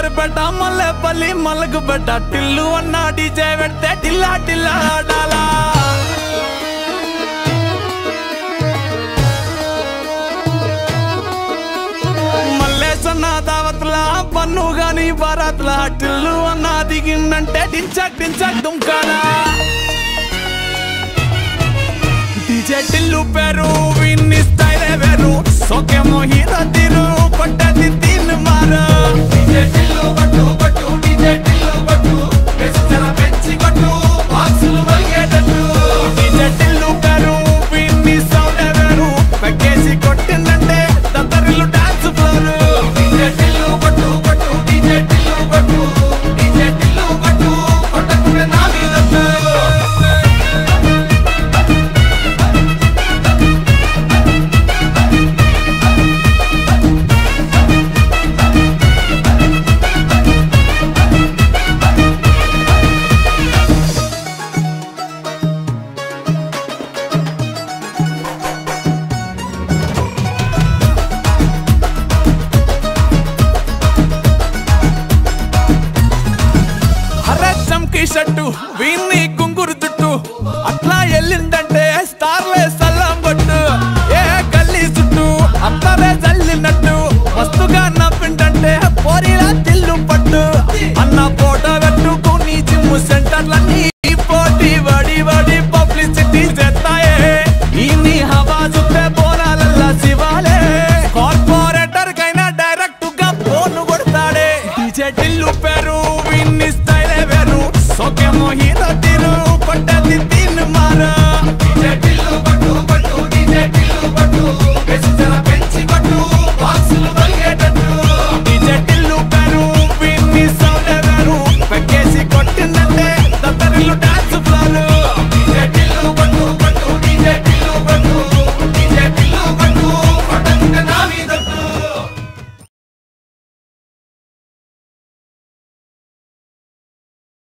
పెట్ట మల్లెపల్లి మల్లకు పెట్ట టిల్లు అన్న డీజే పెడితే టిల్లా టిల్లా ఆడాలా మల్లేసన్న దావత్ల పన్ను గాని బారాత్ల టిల్లు అన్న దిగిందంటే డించక్ డించక్ దుంకాలా డీజే టిల్లు పేరు విన్ని స్టైలే వేరు సోకేమో హీరో తీరు పట్టది తీన్ మారు డీజే టిల్లు పట్టు పట్టు డీజే టిల్లు పట్టు వెచ్చన పెంచి కొట్టు బాక్సులు మలిగేటట్టు డీజే టిల్లు పేరు విన్ని సౌండ్ వేరు పెక్కేసి కొట్టిందంటే దద్దరిల్లు డాన్స్ ఫ్లోర్ డీజే టిల్లు పట్టు పట్టు డీజే టిల్లు పట్టు డీజే టిల్లు పట్టు కొట్టకుండా నా మీద హరే చమ్కి షట్టు విన్